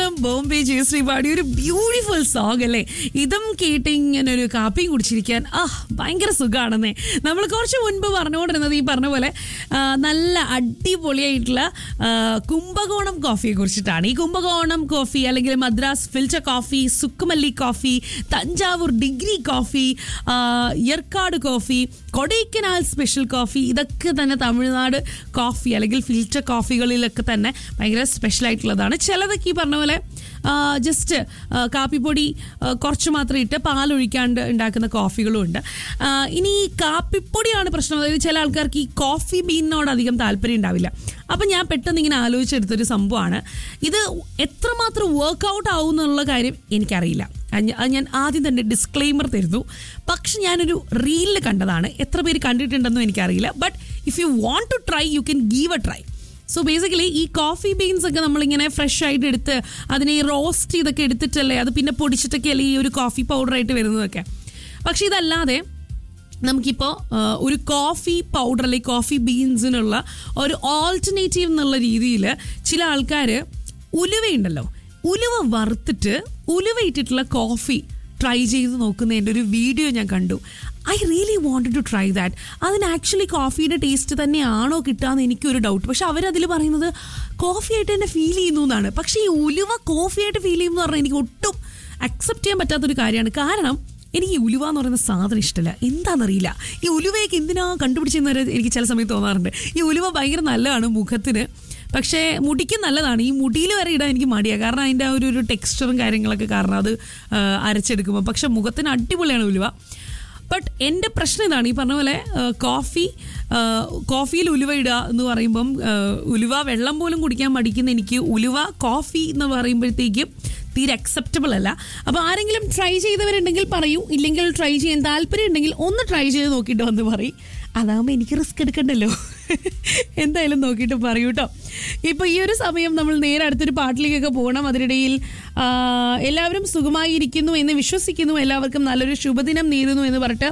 ചിത്രം ബോംബെ ജയശ്രീ പാടി ഒരു ബ്യൂട്ടിഫുൾ സോങ് അല്ലേ ഇതും കേട്ട് ഇങ്ങനെ ഒരു കാപ്പിയും കുടിച്ചിരിക്കാൻ ആ ഭയങ്കര സുഖമാണെന്നേ നമ്മൾ കുറച്ച് മുൻപ് പറഞ്ഞുകൊണ്ടിരുന്നത് ഈ പറഞ്ഞ പോലെ ആ, നല്ല അടിപൊളിയായിട്ടുള്ള ആ, കുംഭകോണം കോഫിയെ കുറിച്ചിട്ടാണ് ഈ കുംഭകോണം കോഫി അല്ലെങ്കിൽ മദ്രാസ് ഫിൽറ്റർ കോഫി സുക്കുമല്ലി കോഫി തഞ്ചാവൂർ ഡിഗ്രി കോഫി ആ, Yercaud coffee Kodaikanal special coffee ഇതൊക്കെ തന്നെ തമിഴ്നാട് കോഫി അല്ലെങ്കിൽ ഫിൽറ്റർ കോഫികളിലൊക്കെ തന്നെ ഭയങ്കര സ്പെഷ്യൽ ആയിട്ടുള്ളതാണ് ചിലതൊക്കെ ഈ പറഞ്ഞ പോലെ ജസ്റ്റ് കാപ്പിപ്പൊടി ആ, കുറച്ച് മാത്രം ഇട്ട് പാലൊഴിക്കാണ്ട് ഉണ്ടാക്കുന്ന കോഫികളും ഉണ്ട് ആ, ഇനി ഈ കാപ്പിപ്പൊടിയാണ് പ്രശ്നം അതായത് ചില ആൾക്കാർക്ക് ഈ കോഫി ബീനിനോട് അധികം താല്പര്യം ഉണ്ടാവില്ല അപ്പം ഞാൻ പെട്ടെന്ന് ഇങ്ങനെ ആലോചിച്ചെടുത്തൊരു സംഭവമാണ് ഇത് എത്രമാത്രം വർക്കൗട്ട് ആവും എന്നുള്ള കാര്യം എനിക്കറിയില്ല അത് ഞാൻ- അത് ഞാൻ ആദ്യം തന്നെ ഡിസ്ക്ലെയിമർ തരുന്നു പക്ഷെ ഞാനൊരു റീലിൽ കണ്ടതാണ് എത്ര പേര് കണ്ടിട്ടുണ്ടെന്നും എനിക്കറിയില്ല but if you want to try you can give a try so basically ഈ കോഫി ബീൻസ് ഒക്കെ നമ്മളിങ്ങനെ ഫ്രഷ് ആയിട്ട് എടുത്ത് അതിനെ ഈ റോസ്റ്റ് ചെയ്തൊക്കെ എടുത്തിട്ടല്ലേ അത് പിന്നെ പൊടിച്ചിട്ടൊക്കെ അല്ലേ ഈ ഒരു കോഫി പൗഡറായിട്ട് വരുന്നതൊക്കെ പക്ഷെ ഇതല്ലാതെ നമുക്കിപ്പോൾ ഒരു കോഫി പൗഡർ അല്ലെങ്കിൽ കോഫി ബീൻസിനുള്ള ഒരു ഓൾട്ടർനേറ്റീവ് എന്നുള്ള രീതിയിൽ ചില ആൾക്കാർ ഉലുവയുണ്ടല്ലോ ഉലുവ വറുത്തിട്ട് ഉലുവ ഇട്ടിട്ടുള്ള കോഫി ട്രൈ ചെയ്ത് നോക്കുന്നതിൻ്റെ ഒരു വീഡിയോ ഞാൻ കണ്ടു I really wanted to try that അതിന് ആക്ച്വലി കോഫിയുടെ ടേസ്റ്റ് തന്നെയാണോ കിട്ടാന്ന് എനിക്കൊരു ഡൗട്ട് പക്ഷെ അവരതിൽ പറയുന്നത് കോഫി ആയിട്ട് തന്നെ ഫീൽ ചെയ്യുന്നു എന്നാണ് പക്ഷേ ഈ ഉലുവ കോഫി ആയിട്ട് ഫീൽ ചെയ്യുന്നു പറഞ്ഞാൽ എനിക്ക് ഒട്ടും അക്സെപ്റ്റ് ചെയ്യാൻ പറ്റാത്തൊരു കാര്യമാണ് കാരണം എനിക്ക് ഈ ഉലുവ എന്ന് പറയുന്ന സാധനം ഇഷ്ടമല്ല എന്താണെന്നറിയില്ല ഈ ഉലുവയൊക്കെ എന്തിനാ കണ്ടുപിടിച്ചെന്ന് വരെ എനിക്ക് ചില സമയത്ത് തോന്നാറുണ്ട് ഈ ഉലുവ ഭയങ്കര നല്ലതാണ് മുഖത്തിന് പക്ഷേ മുടിക്ക് നല്ലതാണ് ഈ മുടിയിൽ വരെ ഇടാൻ എനിക്ക് മടിയാണ് കാരണം അതിൻ്റെ ആ ഒരു ഒരു ടെക്സ്ചറും കാര്യങ്ങളൊക്കെ കാരണം അത് ആ, അരച്ചെടുക്കുമ്പോൾ പക്ഷെ മുഖത്തിന് അടിപൊളിയാണ് ഉലുവ ബട്ട് എൻ്റെ പ്രശ്നം ഇതാണ് ഈ പറഞ്ഞ പോലെ ആ, കോഫി ആ, കോഫിയിൽ ഉലുവ ഇടുക എന്ന് പറയുമ്പം ആ, ഉലുവ വെള്ളം പോലും കുടിക്കാൻ മടിക്കുന്ന എനിക്ക് ഉലുവ കോഫി എന്ന് പറയുമ്പോഴത്തേക്കും തീരെ അക്സെപ്റ്റബിൾ അല്ല അപ്പോൾ ആരെങ്കിലും ട്രൈ ചെയ്തവരുണ്ടെങ്കിൽ പറയൂ ഇല്ലെങ്കിൽ ട്രൈ ചെയ്യാൻ താല്പര്യം ഉണ്ടെങ്കിൽ ഒന്ന് ട്രൈ ചെയ്ത് നോക്കിയിട്ട് വന്ന് പറയും അതാകുമ്പോൾ എനിക്ക് റിസ്ക് എടുക്കണ്ടല്ലോ എന്തായാലും നോക്കിയിട്ട് പറയൂ കേട്ടോ ഇപ്പോൾ ഈ ഒരു സമയം നമ്മൾ നേരെ അടുത്തൊരു പാട്ടിലേക്കൊക്കെ പോകണം അതിനിടയിൽ ആ, എല്ലാവരും സുഖമായിരിക്കുന്നു എന്ന് വിശ്വസിക്കുന്നു എല്ലാവർക്കും നല്ലൊരു ശുഭദിനം നേരുന്നു എന്ന് പറഞ്ഞിട്ട്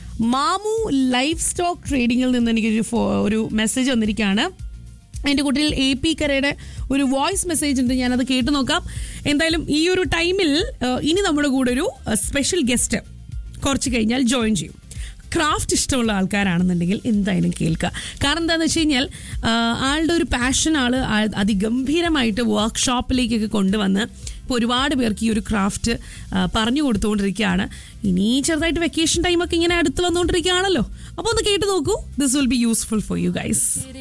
മാമു ലൈഫ് സ്റ്റോക്ക് ട്രേഡിങ്ങിൽ നിന്ന് എനിക്കൊരു ഫോ- ഒരു മെസ്സേജ് വന്നിരിക്കുകയാണ് എൻ്റെ കുട്ടിയിൽ എ പി കരയുടെ ഒരു വോയിസ് മെസ്സേജ് ഉണ്ട് ഞാനത് കേട്ടു നോക്കാം എന്തായാലും ഈ ഒരു ടൈമിൽ ആ, ഇനി നമ്മുടെ കൂടെ ഒരു സ്പെഷ്യൽ ഗസ്റ്റ് കുറച്ച് കഴിഞ്ഞാൽ ജോയിൻ ചെയ്യും ക്രാഫ്റ്റ് ഇഷ്ടമുള്ള ആൾക്കാരാണെന്നുണ്ടെങ്കിൽ എന്തായാലും കേൾക്കുക കാരണം എന്താണെന്ന് വെച്ച് കഴിഞ്ഞാൽ ആ, ആളുടെ ഒരു പാഷൻ ആൾ ആ- അതിഗംഭീരമായിട്ട് വർക്ക്ഷോപ്പിലേക്കൊക്കെ കൊണ്ടുവന്ന് ഇപ്പോൾ ഒരുപാട് പേർക്ക് ഈ ഒരു ക്രാഫ്റ്റ് പറഞ്ഞു കൊടുത്തുകൊണ്ടിരിക്കുകയാണ് ഇനി ചെറുതായിട്ട് വെക്കേഷൻ ടൈമൊക്കെ ഇങ്ങനെ അടുത്ത് വന്നുകൊണ്ടിരിക്കുകയാണല്ലോ അപ്പോൾ ഒന്ന് കേട്ട് നോക്കൂ this will be useful for you guys